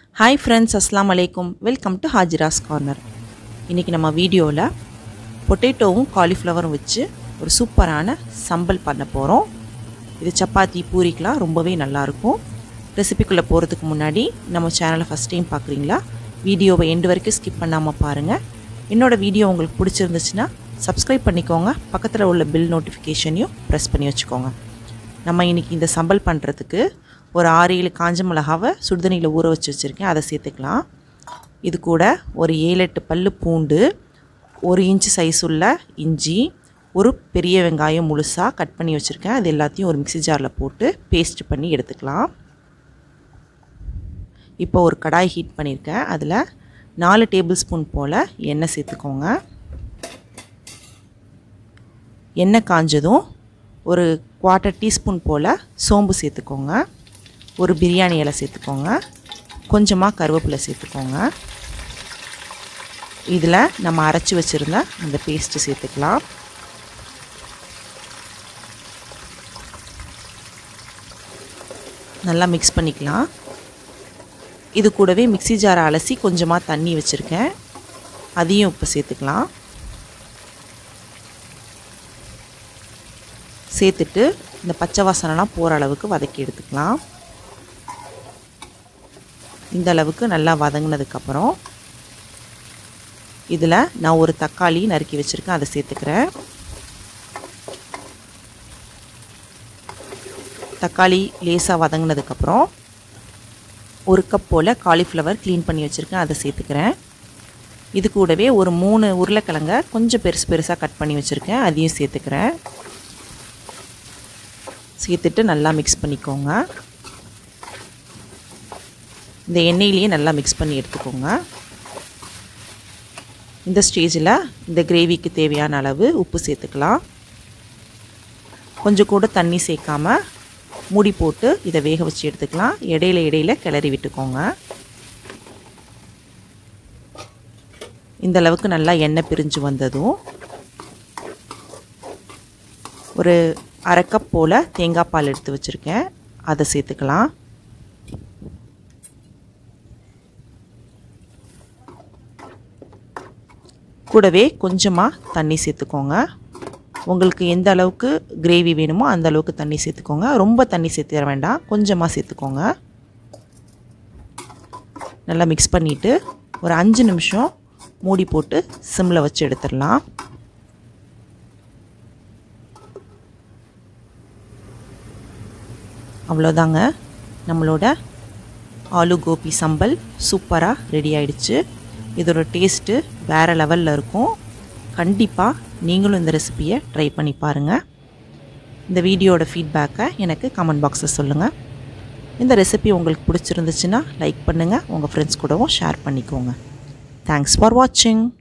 hi friends அஸ்லாம் அலைக்கும் welcome to ஹாஜிராஸ் corner இன்றைக்கி நம்ம வீடியோவில் பொட்டேட்டோவும் காலிஃப்ளவரும் வச்சு ஒரு சூப்பரான சம்பல் பண்ண போகிறோம் இது சப்பாத்தி பூரிக்கெலாம் ரொம்பவே நல்லாயிருக்கும் ரெசிபிக்குள்ளே போகிறதுக்கு முன்னாடி நம்ம சேனலை ஃபஸ்ட் டைம் பார்க்குறீங்களா வீடியோவை எண்டு வரைக்கும் ஸ்கிப் பண்ணாமல் பாருங்கள் என்னோடய வீடியோ உங்களுக்கு பிடிச்சிருந்துச்சுன்னா சப்ஸ்கிரைப் பண்ணிக்கோங்க பக்கத்தில் உள்ள பில் நோட்டிஃபிகேஷனையும் ப்ரெஸ் பண்ணி வச்சுக்கோங்க நம்ம இன்றைக்கி இந்த சம்பல் பண்ணுறதுக்கு ஒரு ஆறு ஏழு காஞ்ச மிளகாவை சுடுதண்ணியில் ஊற வச்சு வச்சுருக்கேன் அதை சேர்த்துக்கலாம் இது கூட ஒரு ஏழு எட்டு பல் பூண்டு ஒரு இன்ச்சு சைஸ் உள்ள இஞ்சி ஒரு பெரிய வெங்காயம் முழுசாக கட் பண்ணி வச்சுருக்கேன் அது எல்லாத்தையும் ஒரு மிக்சி ஜாரில் போட்டு பேஸ்ட் பண்ணி எடுத்துக்கலாம் இப்போ ஒரு கடாய் ஹீட் பண்ணியிருக்கேன் அதில் நாலு டேபிள் ஸ்பூன் போல் எண்ணெய் சேர்த்துக்கோங்க எண்ணெய் காஞ்சதும் ஒரு குவார்ட்டர் டீஸ்பூன் போல் சோம்பு சேர்த்துக்கோங்க ஒரு பிரியாணி இலை சேர்த்துக்கோங்க கொஞ்சமாக கருவேப்பிலை சேர்த்துக்கோங்க இதில் நம்ம அரைச்சி வச்சுருந்த அந்த பேஸ்ட்டு சேர்த்துக்கலாம் நல்லா மிக்ஸ் பண்ணிக்கலாம் இது கூடவே மிக்சி ஜாரை அலசி கொஞ்சமாக தண்ணி வச்சுருக்கேன் அதையும் இப்போ சேர்த்துக்கலாம் சேர்த்துட்டு இந்த பச்சை வாசனைலாம் போகிற அளவுக்கு வதக்கி எடுத்துக்கலாம் இந்த அளவுக்கு நல்லா வதங்கினதுக்கப்புறம் இதில் நான் ஒரு தக்காளி நறுக்கி வச்சுருக்கேன் அதை சேர்த்துக்கிறேன் தக்காளி லேசாக வதங்கினதுக்கப்புறம் ஒரு கப் போல் காலிஃப்ளவர் க்ளீன் பண்ணி வச்சுருக்கேன் அதை சேர்த்துக்கிறேன் இது கூடவே ஒரு மூணு உருளைக்கிழங்க கொஞ்சம் பெருசு பெருசாக கட் பண்ணி வச்சுருக்கேன் அதையும் சேர்த்துக்கிறேன் சேர்த்துட்டு நல்லா மிக்ஸ் பண்ணிக்கோங்க இந்த எண்ணெயிலேயே நல்லா மிக்ஸ் பண்ணி எடுத்துக்கோங்க இந்த ஸ்டேஜில் இந்த கிரேவிக்கு தேவையான அளவு உப்பு சேர்த்துக்கலாம் கொஞ்சம் கூட தண்ணி சேர்க்காம மூடி போட்டு இதை வேக வச்சு எடுத்துக்கலாம் இடையில இடையில கிளறி விட்டுக்கோங்க இந்த அளவுக்கு நல்லா எண்ணெய் பிரிஞ்சு வந்ததும் ஒரு அரை கப் போல் தேங்காய் பால் எடுத்து வச்சுருக்கேன் அதை சேர்த்துக்கலாம் கூடவே கொஞ்சமாக தண்ணி சேர்த்துக்கோங்க உங்களுக்கு எந்த அளவுக்கு கிரேவி வேணுமோ அந்த அளவுக்கு தண்ணி சேர்த்துக்கோங்க ரொம்ப தண்ணி சேர்த்துற வேண்டாம் கொஞ்சமாக சேர்த்துக்கோங்க நல்லா மிக்ஸ் பண்ணிவிட்டு ஒரு அஞ்சு நிமிஷம் மூடி போட்டு சிம்மில் வச்சு எடுத்துடலாம் அவ்வளோதாங்க நம்மளோட ஆலு கோபி சம்பல் சூப்பராக ரெடி ஆயிடுச்சு இதோட டேஸ்ட்டு வேறு லெவலில் இருக்கும் கண்டிப்பாக நீங்களும் இந்த ரெசிப்பியை ட்ரை பண்ணி பாருங்கள் இந்த வீடியோட ஃபீட்பேக்கை எனக்கு கமெண்ட் பாக்ஸில் சொல்லுங்கள் இந்த ரெசிபி உங்களுக்கு பிடிச்சிருந்துச்சுன்னா லைக் பண்ணுங்கள் உங்கள் ஃப்ரெண்ட்ஸ் கூடவும் ஷேர் பண்ணிக்கோங்க தேங்க்ஸ் ஃபார் வாட்சிங்